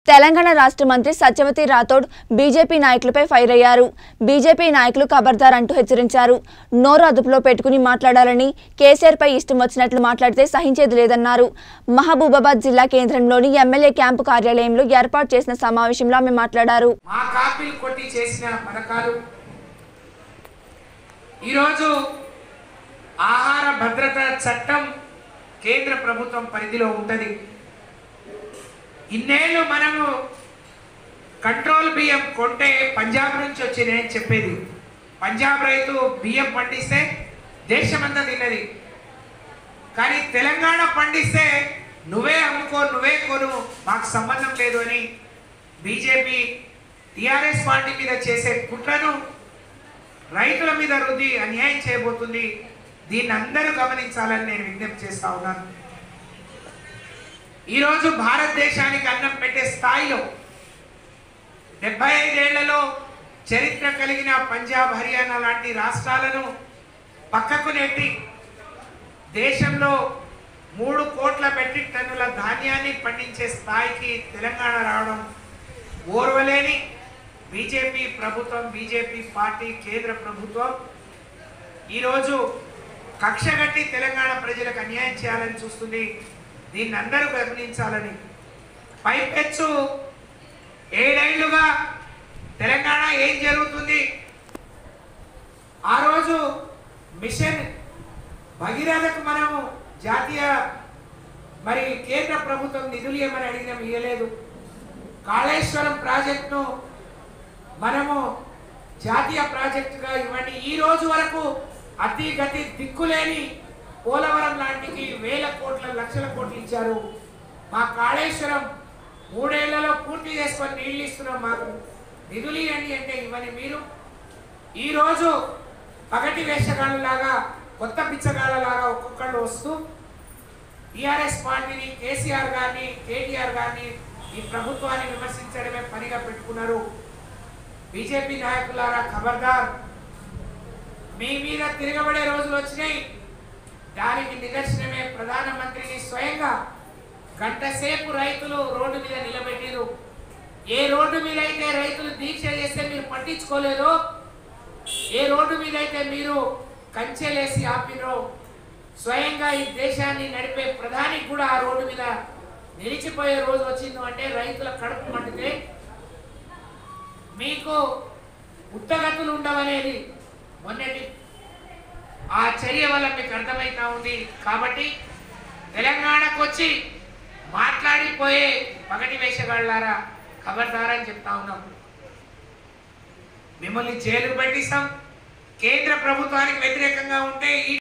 తెలంగాణ రాష్ట్ర మంత్రి సత్యవతి రాథోడ్ బీజేపీ నాయకులపై ఫైర్ అయ్యారు బీజేపీ నాయకులు ఖబర్దార్ అంటూ హెచ్చరించారు నోరు అదుపులో పెట్టుకుని మాట్లాడాలని కేసీఆర్పై ఇష్టం వచ్చినట్లు మాట్లాడితే సహించేది లేదన్నారు మహబూబాబాద్ జిల్లా కేంద్రంలోని ఎమ్మెల్యే క్యాంపు కార్యాలయంలో ఏర్పాటు చేసిన సమావేశంలో ఆమె మాట్లాడారు మా కాపీలు కొట్టి చేసిన పథకాలు ఈరోజు ఆహార భద్రత చట్టం కేంద్ర ప్రభుత్వం పరిధిలో ఉంటుంది ఇన్నేళ్ళు మనము కంట్రోల్ బియ్యం కొంటే పంజాబ్ నుంచి వచ్చినాయని చెప్పేది పంజాబ్ రైతు బియ్యం పండిస్తే దేశమంతా తిన్నది కానీ తెలంగాణ పండిస్తే నువ్వే అమ్ముకో నువ్వే కొను మాకు సంబంధం లేదు అని బీజేపీ టిఆర్ఎస్ పార్టీ మీద చేసే కుట్రను రైతుల మీద రుద్ది అన్యాయం చేయబోతుంది దీన్ని అందరూ గమనించాలని నేను విజ్ఞప్తి చేస్తా ఉన్నాను ఈరోజు భారతదేశానికి అన్నం పెట్టే స్థాయిలో డెబ్బై ఐదేళ్లలో చరిత్ర కలిగిన పంజాబ్ హర్యానా లాంటి రాష్ట్రాలను పక్కకు నెట్టి దేశంలో మూడు కోట్ల మెట్రిక్ టన్నుల ధాన్యాన్ని పండించే స్థాయికి తెలంగాణ రావడం ఓర్వలేని బీజేపీ ప్రభుత్వం బీజేపీ పార్టీ కేంద్ర ప్రభుత్వం ఈరోజు కక్షగట్టి తెలంగాణ ప్రజలకు అన్యాయం చేయాలని చూస్తుంది దీన్ని అందరూ గమనించాలని పైపెచ్చు ఏడేళ్లుగా తెలంగాణ ఏం జరుగుతుంది ఆ రోజు మిషన్ భగీరథకు మనము జాతీయ మరి కేంద్ర ప్రభుత్వం నిధులు ఏమని అడిగినాం ఇవ్వలేదు కాళేశ్వరం ప్రాజెక్టును మనము జాతీయ ప్రాజెక్టుగా ఇవ్వండి ఈ రోజు వరకు అతి గతి దిక్కులేని పోలవరం లాంటికి వేల కోట్ల లక్షల కోట్లు ఇచ్చారు మా కాళేశ్వరం మూడేళ్లలో పూర్తి చేసుకొని నీళ్ళు ఇస్తున్నాం మాకు నిధులు ఇవ్వండి అంటే ఇవ్వని మీరు ఈరోజు పగటి వేషగాళ్ళలాగా కొత్త పిచ్చగాళ్ళలాగా ఒక్కొక్కళ్ళు వస్తూ టిఆర్ఎస్ పార్టీని కేసీఆర్ గారిని కేటీఆర్ గారిని ఈ ప్రభుత్వాన్ని విమర్శించడమే పనిగా పెట్టుకున్నారు బీజేపీ నాయకులారా ఖబర్దార్ మీ మీద తిరగబడే రోజులు వచ్చినాయి దానికి నిదర్శనమే ప్రధానమంత్రిని స్వయంగా గంట సేపు రైతులు రోడ్డు మీద నిలబెట్టిరు ఏ రోడ్డు మీద అయితే రైతులు దీక్ష చేస్తే మీరు పట్టించుకోలేదో ఏ రోడ్డు మీద అయితే మీరు కంచెలేసి ఆపినో స్వయంగా ఈ దేశాన్ని నడిపే ప్రధానికి కూడా ఆ రోడ్డు మీద నిలిచిపోయే రోజు వచ్చింది అంటే రైతుల కడుపు మండితే మీకు ఉత్తగతులు ఉండవనేది మొన్నటి ఆ చర్య వల్ల మీకు అర్థమైతా ఉంది కాబట్టి తెలంగాణకు వచ్చి మాట్లాడిపోయే పగటి వేషగాళ్ళారా ఖబర్దారని చెప్తా ఉన్నాం మిమ్మల్ని జైలు పెట్టిస్తాం కేంద్ర ప్రభుత్వానికి వ్యతిరేకంగా ఉంటే ఈ